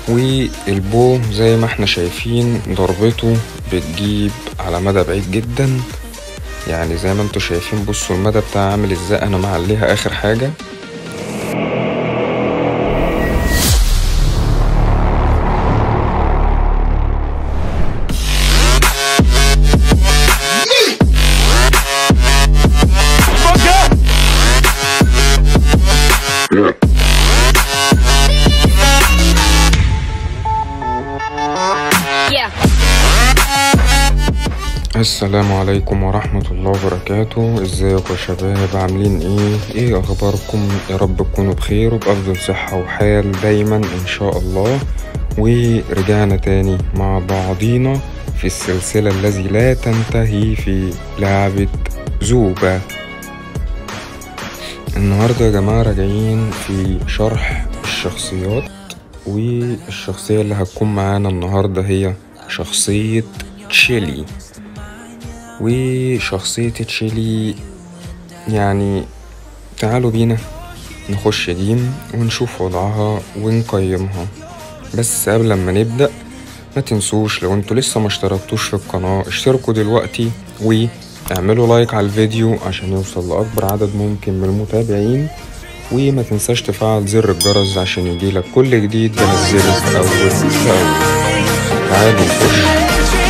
والبو زي ما احنا شايفين ضربته بتجيب على مدى بعيد جدا يعني زي ما انتوا شايفين بصوا المدى بتاعها عامل ازاي انا معليها اخر حاجة Yeah. السلام عليكم ورحمة الله وبركاته ازيكم يا شباب عاملين ايه ايه اخباركم يا رب تكونوا بخير وبأفضل صحة وحال دايما ان شاء الله ورجعنا تاني مع بعضينا في السلسلة الذي لا تنتهي في لعبة زوبا النهاردة يا جماعة راجعين في شرح الشخصيات والشخصية اللي هتكون معانا النهاردة هي شخصية تشيلي وشخصية تشيلي يعني تعالوا بينا نخش جيم ونشوف وضعها ونقيمها بس قبل ما نبدأ ما تنسوش لو انتوا لسه ما اشتركتوش في القناة اشتركوا دلوقتي واعملوا لايك على الفيديو عشان يوصل لأكبر عدد ممكن من المتابعين وما تنساش تفعل زر الجرس عشان يجيلك كل جديد بنزله أول بأول تعالوا نخش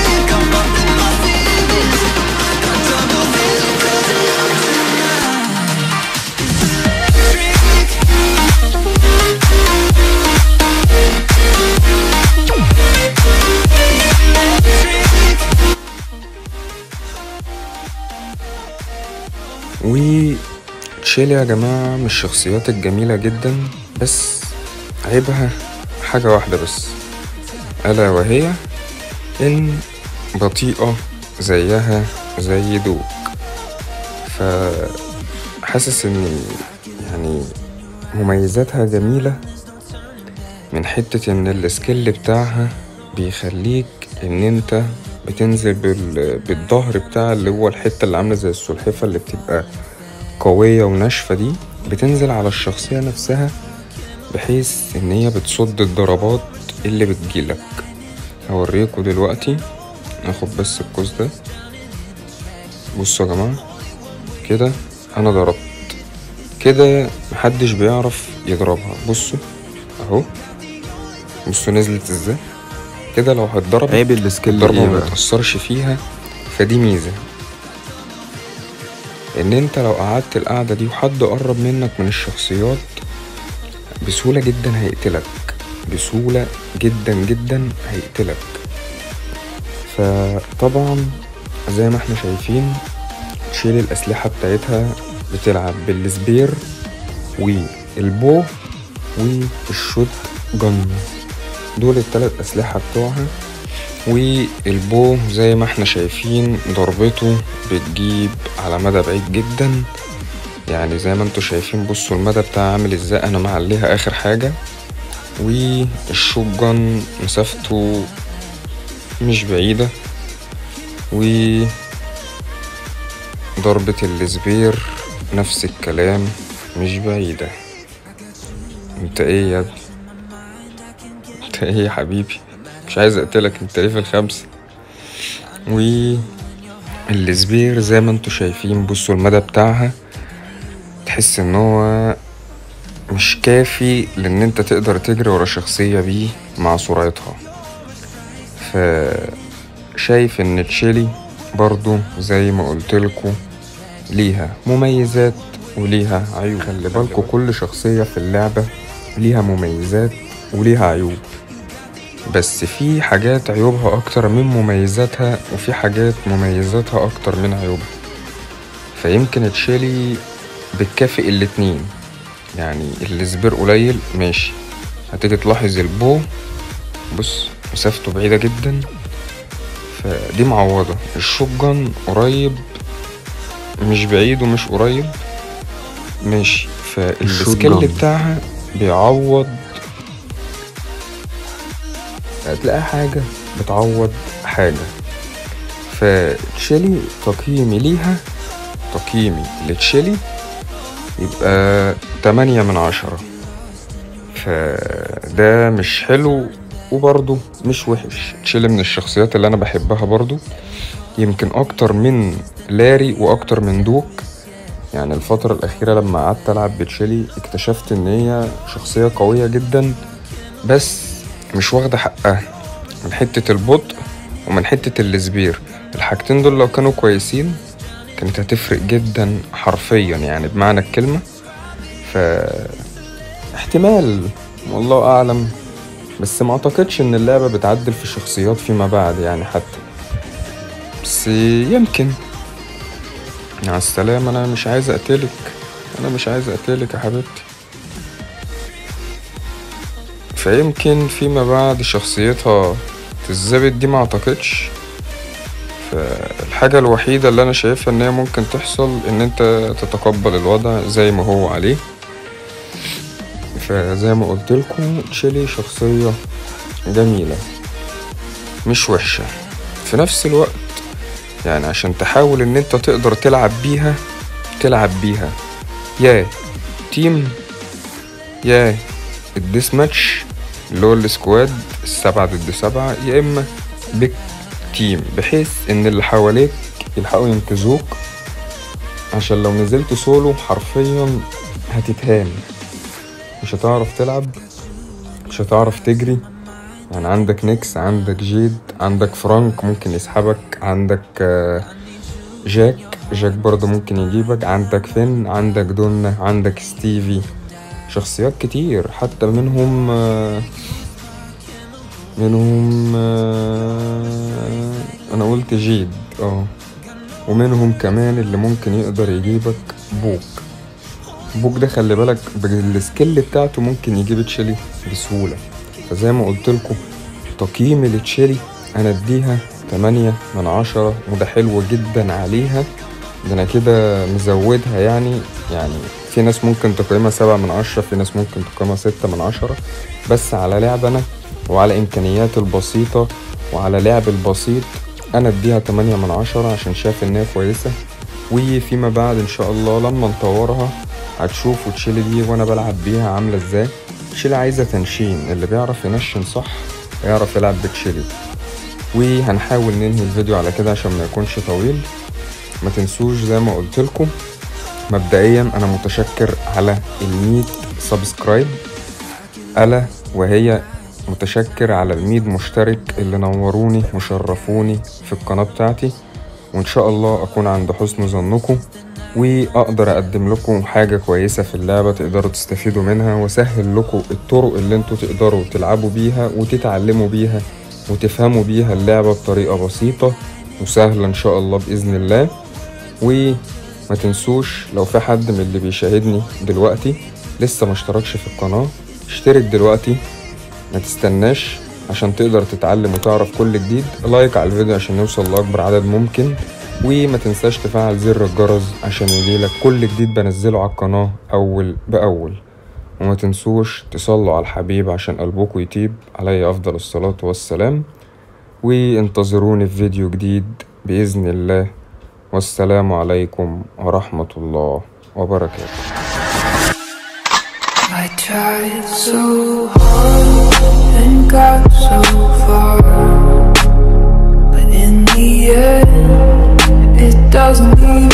وتشيلي يا جماعة من الشخصيات الجميلة جدا بس عيبها حاجة واحدة بس ألا وهي إن بطيئة زيها زي دوك فحاسس إن يعني مميزاتها جميلة من حتة إن السكيل بتاعها بيخليك إن أنت بتنزل بال... بالظهر بتاع اللي هو الحتة اللي عاملة زي السلحفة اللي بتبقى قوية وناشفة دي بتنزل على الشخصية نفسها بحيث إن هي بتصد الضربات اللي بتجيلك هوريكوا دلوقتي ناخد بس الكوز ده بصوا يا جماعة كده أنا ضربت كده محدش بيعرف يضربها بصوا أهو بصوا نزلت ازاي كده لو هتضرب عيب السكيل الضربة ايه ما بقى بتأثرش فيها فدي ميزة إن أنت لو قعدت القعدة دي وحد قرب منك من الشخصيات بسهولة جدا هيقتلك بسهولة جدا جدا هيقتلك فطبعا زي ما احنا شايفين تشيل الأسلحة بتاعتها بتلعب بالسبير والبو والشوت جن دول التلات أسلحة بتوعها والبو زي ما احنا شايفين ضربته بتجيب على مدى بعيد جدا يعني زي ما انتوا شايفين بصوا المدى بتاعها عامل ازاي انا معليها اخر حاجة والشوت جن مسافته مش بعيدة و ضربة السبير نفس الكلام مش بعيدة انت ايه يا ابني انت ايه يا حبيبي مش عايز اقتلك انت ليه في الخمسة و السبير زي ما انتوا شايفين بصوا المدى بتاعها تحس ان هو مش كافي لان انت تقدر تجري ورا شخصية بيه مع سرعتها فشايف ان تشيلي برضو زي ما قلتلكوا ليها مميزات وليها عيوب خلي بالكوا كل شخصية في اللعبة ليها مميزات وليها عيوب بس في حاجات عيوبها أكتر من مميزاتها وفي حاجات مميزاتها أكتر من عيوبها فيمكن تشيلي بتكافئ الاتنين يعني السبير قليل ماشي هتيجي تلاحظ البو بص مسافته بعيدة جدا فدي معوضة الشوتجن قريب مش بعيد ومش قريب ماشي فالسكيل الشوتجن. بتاعها بيعوض هتلاقي حاجة بتعوض حاجة فتشيلي تقييمي ليها تقييمي لتشيلي يبقى تمانية من عشرة فده مش حلو وبرضه مش وحش تشيلي من الشخصيات اللي انا بحبها برضه يمكن اكتر من لاري واكتر من دوك يعني الفترة الأخيرة لما قعدت ألعب بتشيلي اكتشفت إن هي شخصية قوية جدا بس مش واخدة حقها من حتة البطء ومن حتة السبير الحاجتين دول لو كانوا كويسين كانت هتفرق جدا حرفيا يعني بمعنى الكلمة ف احتمال والله أعلم بس ما أعتقدش إن اللعبة بتعدل في الشخصيات فيما بعد يعني حتى بس يمكن مع السلامة أنا مش عايز أقتلك أنا مش عايز أقتلك يا حبيبتي فيمكن فيما بعد شخصيتها تتظبط دي ما أعتقدش فالحاجة الوحيدة اللي أنا شايفها إن هي ممكن تحصل إن أنت تتقبل الوضع زي ما هو عليه فزي ما قلت لكم تشيلي شخصية جميلة مش وحشة في نفس الوقت يعني عشان تحاول ان انت تقدر تلعب بيها تلعب بيها يا تيم يا الديس ماتش اللي هو السكواد السبعة ضد سبعة يا اما بيك تيم بحيث ان اللي حواليك يلحقوا ينقذوك عشان لو نزلت سولو حرفيا هتتهان مش هتعرف تلعب مش هتعرف تجري يعني عندك نيكس عندك جيد عندك فرانك ممكن يسحبك عندك آه، جاك جاك برضه ممكن يجيبك عندك فين عندك دونا عندك ستيفي شخصيات كتير حتى منهم آه، منهم آه، انا قلت جيد اه ومنهم كمان اللي ممكن يقدر يجيبك بوك بوك ده خلي بالك بالسكيل بتاعته ممكن يجيب تشيلي بسهولة فزي ما قلت لكم تقييم لتشيلي انا اديها 8 من عشرة وده حلو جدا عليها ده انا كده مزودها يعني يعني في ناس ممكن تقيمها سبعة من عشرة في ناس ممكن تقيمها ستة من عشرة بس على لعب انا وعلى امكانياتي البسيطة وعلى لعب البسيط انا اديها 8 من عشرة عشان شايف ان هي كويسة وفيما بعد ان شاء الله لما نطورها هتشوفوا تشيلي دي وانا بلعب بيها عاملة ازاي تشيلي عايزة تنشين اللي بيعرف ينشن صح يعرف يلعب بتشيلي وهنحاول ننهي الفيديو على كده عشان ما يكونش طويل ما تنسوش زي ما قلت لكم مبدئيا انا متشكر على الميت سبسكرايب الا وهي متشكر على الميد مشترك اللي نوروني وشرفوني في القناة بتاعتي وان شاء الله اكون عند حسن ظنكم واقدر اقدم لكم حاجة كويسة في اللعبة تقدروا تستفيدوا منها واسهل لكم الطرق اللي انتوا تقدروا تلعبوا بيها وتتعلموا بيها وتفهموا بيها اللعبة بطريقة بسيطة وسهلة ان شاء الله باذن الله وما تنسوش لو في حد من اللي بيشاهدني دلوقتي لسه ما اشتركش في القناة اشترك دلوقتي ما تستناش عشان تقدر تتعلم وتعرف كل جديد لايك على الفيديو عشان نوصل لأكبر عدد ممكن وما تنساش تفعل زر الجرس عشان يجيلك كل جديد بنزله على القناة أول بأول وما تنسوش تصلوا على الحبيب عشان قلبكم يطيب عليه أفضل الصلاة والسلام وانتظروني في فيديو جديد بإذن الله والسلام عليكم ورحمة الله وبركاته I tried so hard and got so far, but in the end, it doesn't even